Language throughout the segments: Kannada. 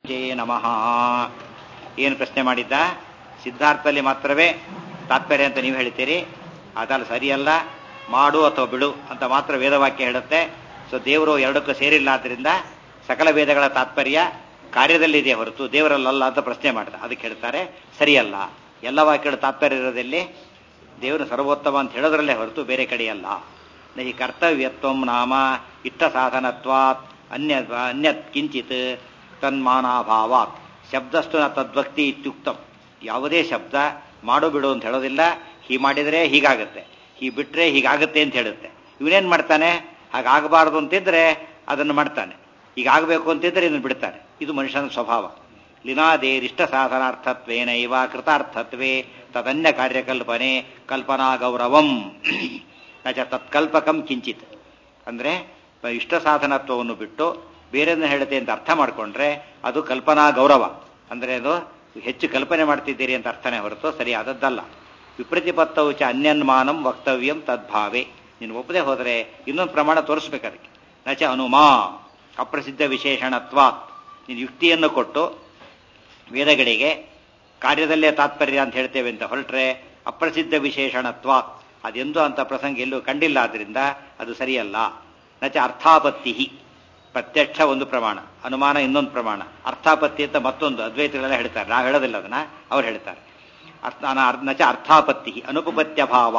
ಜಯ ನಮಃ ಏನು ಪ್ರಶ್ನೆ ಮಾಡಿದ್ದ ಸಿದ್ಧಾರ್ಥದಲ್ಲಿ ಮಾತ್ರವೇ ತಾತ್ಪರ್ಯ ಅಂತ ನೀವು ಹೇಳ್ತೀರಿ ಅದಲ್ಲ ಸರಿಯಲ್ಲ ಮಾಡು ಅಥವಾ ಬಿಡು ಅಂತ ಮಾತ್ರ ವೇದವಾಕ್ಯ ಹೇಳುತ್ತೆ ಸೊ ದೇವರು ಎರಡಕ್ಕೂ ಸೇರಿಲ್ಲ ಆದ್ದರಿಂದ ಸಕಲ ವೇದಗಳ ತಾತ್ಪರ್ಯ ಕಾರ್ಯದಲ್ಲಿದೆ ಹೊರತು ದೇವರಲ್ಲಲ್ಲ ಅಂತ ಪ್ರಶ್ನೆ ಮಾಡಿದ ಅದಕ್ಕೆ ಹೇಳ್ತಾರೆ ಸರಿಯಲ್ಲ ಎಲ್ಲ ವಾಕ್ಯಗಳ ತಾತ್ಪರ್ಯ ಇರೋದಲ್ಲಿ ದೇವರು ಸರ್ವೋತ್ತಮ ಅಂತ ಹೇಳೋದ್ರಲ್ಲೇ ಹೊರತು ಬೇರೆ ಕಡೆಯಲ್ಲ ಈ ಕರ್ತವ್ಯತ್ವಂ ನಾಮ ಇಷ್ಟ ಸಾಧನತ್ವಾತ್ ಅನ್ಯ ಅನ್ಯತ್ ಕಿಂಚಿತ್ ತನ್ಮಾನಾಭಾವಾತ್ ಶಬ್ದಸ್ತು ನ ತದ್ವಕ್ತಿ ಇತ್ಯುಕ್ತಂ ಯಾವುದೇ ಶಬ್ದ ಮಾಡು ಬಿಡು ಅಂತ ಹೇಳೋದಿಲ್ಲ ಹೀ ಮಾಡಿದರೆ ಹೀಗಾಗುತ್ತೆ ಹೀ ಬಿಟ್ರೆ ಹೀಗಾಗುತ್ತೆ ಅಂತ ಹೇಳುತ್ತೆ ಇವನೇನ್ ಮಾಡ್ತಾನೆ ಹಾಗಾಗಬಾರದು ಅಂತಿದ್ರೆ ಅದನ್ನು ಮಾಡ್ತಾನೆ ಹೀಗಾಗಬೇಕು ಅಂತಿದ್ರೆ ಇದನ್ನು ಬಿಡ್ತಾನೆ ಇದು ಮನುಷ್ಯನ ಸ್ವಭಾವ ಲಿನಾದೇರಿಷ್ಟ ಸಾಧನಾರ್ಥತ್ವೇನೈವ ಕೃತಾರ್ಥತ್ವೇ ತದನ್ಯ ಕಾರ್ಯಕಲ್ಪನೆ ಕಲ್ಪನಾ ಗೌರವಂ ನಚ ತತ್ಕಲ್ಪಕಂ ಕಿಂಚಿತ್ ಅಂದ್ರೆ ಇಷ್ಟ ಸಾಧನತ್ವವನ್ನು ಬಿಟ್ಟು ಬೇರೆಯನ್ನು ಹೇಳುತ್ತೆ ಅಂತ ಅರ್ಥ ಮಾಡಿಕೊಂಡ್ರೆ ಅದು ಕಲ್ಪನಾ ಗೌರವ ಅಂದ್ರೆ ಅದು ಹೆಚ್ಚು ಕಲ್ಪನೆ ಮಾಡ್ತಿದ್ದೀರಿ ಅಂತ ಅರ್ಥನೇ ಹೊರತು ಸರಿಯಾದದ್ದಲ್ಲ ವಿಪ್ರತಿಪತ್ತವು ಚ ಅನ್ಯನ್ಮಾನಂ ವಕ್ತವ್ಯಂ ತದ್ಭಾವೆ ನೀನು ಒಪ್ಪದೆ ಹೋದರೆ ಇನ್ನೊಂದು ಪ್ರಮಾಣ ತೋರಿಸ್ಬೇಕು ಅದಕ್ಕೆ ನಚ ಅನುಮಾ ಅಪ್ರಸಿದ್ಧ ವಿಶೇಷಣತ್ವಾತ್ ನೀನು ಯುಕ್ತಿಯನ್ನು ಕೊಟ್ಟು ವೇದಗಳಿಗೆ ಕಾರ್ಯದಲ್ಲೇ ತಾತ್ಪರ್ಯ ಅಂತ ಹೇಳ್ತೇವೆ ಅಂತ ಹೊರಟ್ರೆ ಅಪ್ರಸಿದ್ಧ ವಿಶೇಷಣತ್ವಾತ್ ಅದೆಂದು ಅಂತ ಪ್ರಸಂಗ ಎಲ್ಲೂ ಕಂಡಿಲ್ಲ ಆದ್ರಿಂದ ಅದು ಸರಿಯಲ್ಲ ನಚ ಅರ್ಥಾಪತ್ತಿ ಪ್ರತ್ಯಕ್ಷ ಒಂದು ಪ್ರಮಾಣ ಅನುಮಾನ ಇನ್ನೊಂದು ಪ್ರಮಾಣ ಅರ್ಥಾಪತ್ತಿ ಅಂತ ಮತ್ತೊಂದು ಅದ್ವೈತಗಳೆಲ್ಲ ಹೇಳ್ತಾರೆ ನಾವು ಹೇಳೋದಿಲ್ಲ ಅದನ್ನ ಅವ್ರು ಹೇಳ್ತಾರೆ ಅರ್ಥ ನಚ ಅರ್ಥಾಪತ್ತಿ ಅನುಪಪತ್ಯ ಭಾವ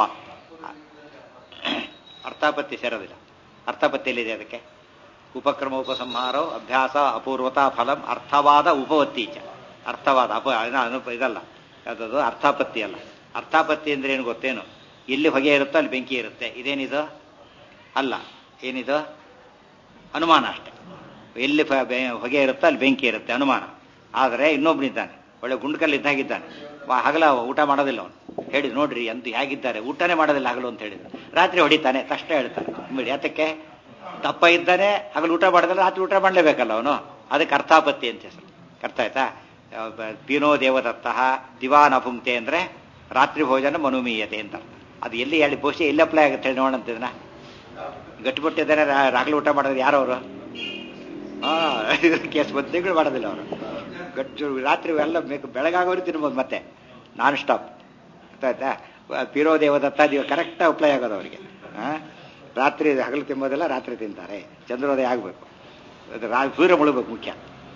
ಅರ್ಥಾಪತ್ತಿ ಸೇರೋದಿಲ್ಲ ಅರ್ಥಾಪತ್ತಿಯಲ್ಲಿದೆ ಅದಕ್ಕೆ ಉಪಕ್ರಮ ಉಪಸಂಹಾರೋ ಅಭ್ಯಾಸ ಅಪೂರ್ವತಾ ಫಲಂ ಅರ್ಥವಾದ ಉಪವತ್ತಿ ಚ ಅರ್ಥವಾದ ಅಪ ಅನುಪ ಇದಲ್ಲ ಅದದು ಅರ್ಥಾಪತ್ತಿ ಅಲ್ಲ ಅರ್ಥಾಪತ್ತಿ ಅಂದ್ರೆ ಏನು ಗೊತ್ತೇನು ಎಲ್ಲಿ ಹೊಗೆ ಇರುತ್ತೋ ಅಲ್ಲಿ ಬೆಂಕಿ ಇರುತ್ತೆ ಇದೇನಿದು ಅಲ್ಲ ಏನಿದು ಅನುಮಾನ ಅಷ್ಟೆ ಎಲ್ಲಿ ಹೊಗೆ ಇರುತ್ತೋ ಅಲ್ಲಿ ಬೆಂಕಿ ಇರುತ್ತೆ ಅನುಮಾನ ಆದರೆ ಇನ್ನೊಬ್ಬನಿದ್ದಾನೆ ಒಳ್ಳೆ ಗುಂಡ್ಕಲ್ಲಿ ಇದ್ದಾಗಿದ್ದಾನೆ ಹಗಲ ಊಟ ಮಾಡೋದಿಲ್ಲ ಅವನು ಹೇಳಿದ್ ನೋಡ್ರಿ ಅಂತ ಹೇಗಿದ್ದಾರೆ ಊಟನೇ ಮಾಡೋದಿಲ್ಲ ಹಗಲು ಅಂತ ಹೇಳಿದ್ರು ರಾತ್ರಿ ಹೊಡಿತಾನೆ ತಕ್ಷಣ ಹೇಳ್ತಾನೆ ಯಾತಕ್ಕೆ ದಪ್ಪ ಇದ್ದಾನೆ ಹಗಲು ಊಟ ಮಾಡೋದಿಲ್ಲ ರಾತ್ರಿ ಊಟ ಮಾಡಲೇಬೇಕಲ್ಲ ಅವನು ಅದಕ್ಕೆ ಅರ್ಥಾಪತ್ತಿ ಅಂತ ಹೆಸರು ಅರ್ಥ ಆಯ್ತಾ ಪೀನೋ ದೇವದತ್ತ ದಿವಾನ ಭುಂಕ್ತೆ ಅಂದ್ರೆ ರಾತ್ರಿ ಭೋಜನ ಮನುಮೀಯತೆ ಅಂತ ಅದು ಎಲ್ಲಿ ಹೇಳಿ ಬಹುಶಃ ಎಲ್ಲಿ ಅಪ್ಲೈ ಆಗುತ್ತೆ ಹೇಳಿ ನೋಡಂತಿದ್ನ ಗಟ್ಟಿಬಿಟ್ಟಿದ್ದಾರೆ ರಾಗಲು ಊಟ ಮಾಡೋದು ಯಾರವರು ಹಾ ಕೇಸ್ ಬದ್ದೆಗಳು ಮಾಡೋದಿಲ್ಲ ಅವರು ಗಟ್ಟು ರಾತ್ರಿ ಎಲ್ಲ ಬೇಕು ಬೆಳಗಾಗೋರು ತಿನ್ಬೋದು ಮತ್ತೆ ನಾನ್ ಸ್ಟಾಪ್ ಆಯ್ತಾ ಪೀರೋ ದೇವದತ್ತ ನೀವು ಕರೆಕ್ಟ್ ಅಪ್ಲೈ ಆಗೋದು ಅವರಿಗೆ ರಾತ್ರಿ ಹಗಲು ತಿಂಬೋದೆಲ್ಲ ರಾತ್ರಿ ತಿಂತಾರೆ ಚಂದ್ರೋದಯ ಆಗಬೇಕು ಸೂರ್ಯ ಮುಳುಗಬೇಕು ಮುಖ್ಯ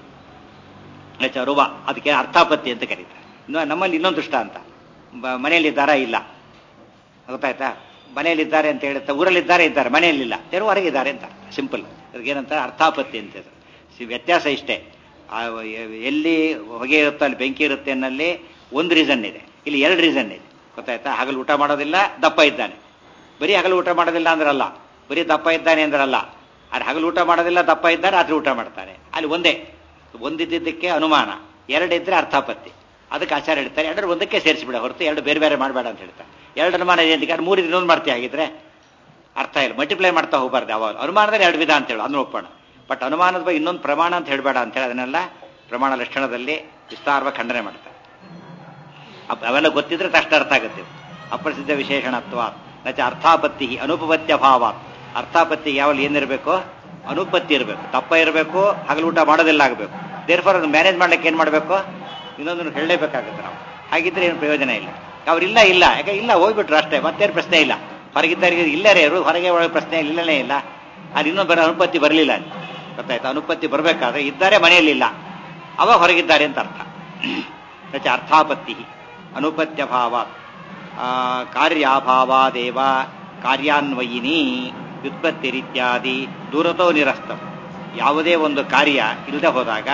ಅರುವ ಅದಕ್ಕೆ ಅರ್ಥಾಪತ್ತಿ ಅಂತ ಕರೀತಾರೆ ಇನ್ನು ನಮ್ಮಲ್ಲಿ ಇನ್ನೊಂದು ದುಷ್ಟ ಅಂತ ಮನೆಯಲ್ಲಿದ್ದಾರಾ ಇಲ್ಲ ಗೊತ್ತಾಯ್ತಾ ಮನೆಯಲ್ಲಿದ್ದಾರೆ ಅಂತ ಹೇಳುತ್ತಾ ಊರಲ್ಲಿದ್ದಾರೆ ಇದ್ದಾರೆ ಮನೆಯಲ್ಲಿಲ್ಲ ತೆರು ಹೊರಗಿದ್ದಾರೆ ಅಂತ ಸಿಂಪಲ್ ಅದಕ್ಕೇನಂತ ಅರ್ಥಾಪತ್ತಿ ಅಂತ ವ್ಯತ್ಯಾಸ ಇಷ್ಟೇ ಎಲ್ಲಿ ಹೊಗೆ ಇರುತ್ತೋ ಅಲ್ಲಿ ಬೆಂಕಿ ಇರುತ್ತೆ ಅನ್ನಲ್ಲಿ ಒಂದು ರೀಸನ್ ಇದೆ ಇಲ್ಲಿ ಎರಡು ರೀಸನ್ ಇದೆ ಗೊತ್ತಾಯ್ತಾ ಹಗಲು ಊಟ ಮಾಡೋದಿಲ್ಲ ದಪ್ಪ ಇದ್ದಾನೆ ಬರೀ ಹಗಲು ಊಟ ಮಾಡೋದಿಲ್ಲ ಅಂದ್ರಲ್ಲ ಬರೀ ದಪ್ಪ ಇದ್ದಾನೆ ಅಂದ್ರಲ್ಲ ಆದ್ರೆ ಹಗಲು ಊಟ ಮಾಡೋದಿಲ್ಲ ದಪ್ಪ ಇದ್ದಾನೆ ರಾತ್ರಿ ಊಟ ಮಾಡ್ತಾನೆ ಅಲ್ಲಿ ಒಂದೇ ಒಂದಿದ್ದಕ್ಕೆ ಅನುಮಾನ ಎರಡಿದ್ರೆ ಅರ್ಥಾಪತ್ತಿ ಅದಕ್ಕೆ ಆಚಾರ ಹೇಳ್ತಾರೆ ಎರಡು ಒಂದಕ್ಕೆ ಸೇರಿಸಿಬಿಡ ಹೊರತು ಎರಡು ಬೇರೆ ಬೇರೆ ಮಾಡಬೇಡ ಅಂತ ಹೇಳ್ತಾರೆ ಎರಡು ಅನುಮಾನ ಏನಕ್ಕೆ ಮೂರು ಇನ್ನೊಂದು ಮಾಡ್ತೀಯ ಆಗಿದ್ರೆ ಅರ್ಥ ಇಲ್ಲ ಮಲ್ಟಿಪ್ಲೈ ಮಾಡ್ತಾ ಹೋಗಬಾರ್ದು ಯಾವಾಗ ಅನುಮಾನದಲ್ಲಿ ಎರಡು ವಿಧ ಅಂತ ಹೇಳು ಅದನ್ನ ಒಪ್ಪೋಣ ಬಟ್ ಅನುಮಾನದ ಬಗ್ಗೆ ಇನ್ನೊಂದು ಪ್ರಮಾಣ ಅಂತ ಹೇಳಬೇಡ ಅಂತ ಹೇಳಿ ಅದನ್ನೆಲ್ಲ ಪ್ರಮಾಣ ಲಕ್ಷಣದಲ್ಲಿ ವಿಸ್ತಾರವಾಗಿ ಖಂಡನೆ ಮಾಡ್ತಾರೆ ಅವೆಲ್ಲ ಗೊತ್ತಿದ್ರೆ ತಕ್ಷಣ ಅರ್ಥ ಆಗುತ್ತೆ ಅಪ್ರಸಿದ್ಧ ವಿಶೇಷಣತ್ವ ನಚ ಅರ್ಥಾಪತ್ತಿ ಅನುಪಪತ್ಯ ಭಾವ ಅರ್ಥಾಪತ್ತಿ ಯಾವಲ್ಲಿ ಏನಿರಬೇಕು ಅನುಪತ್ತಿ ಇರಬೇಕು ತಪ್ಪ ಇರಬೇಕು ಹಗಲು ಊಟ ಮಾಡೋದಿಲ್ಲ ಆಗಬೇಕು ದೇರ್ಫೋರ್ ಅದನ್ನು ಮ್ಯಾನೇಜ್ ಮಾಡ್ಲಿಕ್ಕೆ ಏನು ಮಾಡಬೇಕು ಇನ್ನೊಂದನ್ನು ಹೇಳಲೇಬೇಕಾಗುತ್ತೆ ನಾವು ಹಾಗಿದ್ರೆ ಏನು ಪ್ರಯೋಜನ ಇಲ್ಲ ಅವ್ರಿಲ್ಲ ಇಲ್ಲ ಯಾಕೆ ಇಲ್ಲ ಹೋಗ್ಬಿಟ್ರು ಅಷ್ಟೇ ಮತ್ತೇನು ಪ್ರಶ್ನೆ ಇಲ್ಲ ಹೊರಗಿದ್ದಾರೆ ಇಲ್ಲರೇ ಇವರು ಹೊರಗೆ ಒಳಗೆ ಪ್ರಶ್ನೆ ಇಲ್ಲನೇ ಇಲ್ಲ ಅಲ್ಲಿ ಇನ್ನೊಂದು ಬರೋ ಅನುಪತ್ತಿ ಬರಲಿಲ್ಲ ಅಲ್ಲಿ ಗೊತ್ತಾಯ್ತು ಅನುಪತ್ತಿ ಬರಬೇಕಾದ್ರೆ ಇದ್ದಾರೆ ಮನೆಯಲ್ಲಿಲ್ಲ ಅವಾಗ ಹೊರಗಿದ್ದಾರೆ ಅಂತ ಅರ್ಥ ನಚ ಅರ್ಥಾಪತ್ತಿ ಅನುಪತ್ಯ ಭಾವ ಕಾರ್ಯಾಭಾವಾದೇವ ಕಾರ್ಯಾನ್ವಯಿನಿ ವ್ಯುತ್ಪತ್ತಿರಿತ್ಯಾದಿ ದೂರತೋ ನಿರಸ್ತಂ ಯಾವುದೇ ಒಂದು ಕಾರ್ಯ ಇಲ್ಲದೆ ಹೋದಾಗ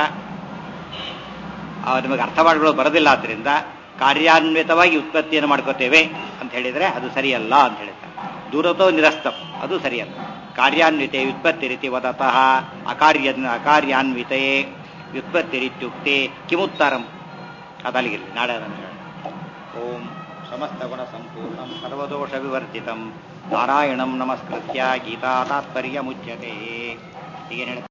ನಿಮಗೆ ಅರ್ಥ ಮಾಡಿಕೊಳ್ಳೋದು ಬರೋದಿಲ್ಲ ಆದ್ರಿಂದ ಕಾರ್ಯಾನ್ವಿತವಾಗಿ ಉತ್ಪತ್ತಿಯನ್ನು ಮಾಡ್ಕೋತೇವೆ ಅಂತ ಹೇಳಿದ್ರೆ ಅದು ಸರಿಯಲ್ಲ ಅಂತ ಹೇಳ್ತಾರೆ ದೂರತೋ ನಿರಸ್ತಂ ಅದು ಸರಿಯಲ್ಲ ಕಾರ್ಯಾನ್ವಿತೆ ವ್ಯುತ್ಪತ್ತಿ ರೀತಿ ವದತಃ ಅಕಾರ್ಯ ಅಕಾರ್ಯಾನ್ವಿತೆಯೇ ವ್ಯುತ್ಪತ್ತಿರಿತ್ಯುಕ್ತೆ ಕಿಮುತ್ತರಂ ಅದಲ್ಲಿಗಿರಲಿ ನಾಳೆ ಅದನ್ನು ಹೇಳ ಓಂ ಸಮಸ್ತ ಗುಣ ಸಂಪೂರ್ಣಂ ಸರ್ವದೋಷ ವಿವರ್ಜಿತಂ ನಾರಾಯಣಂ ನಮಸ್ಕೃತ್ಯ ಗೀತಾ ತಾತ್ಪರ್ಯ ಮುಚ್ಯತೆ ಹೀಗೆ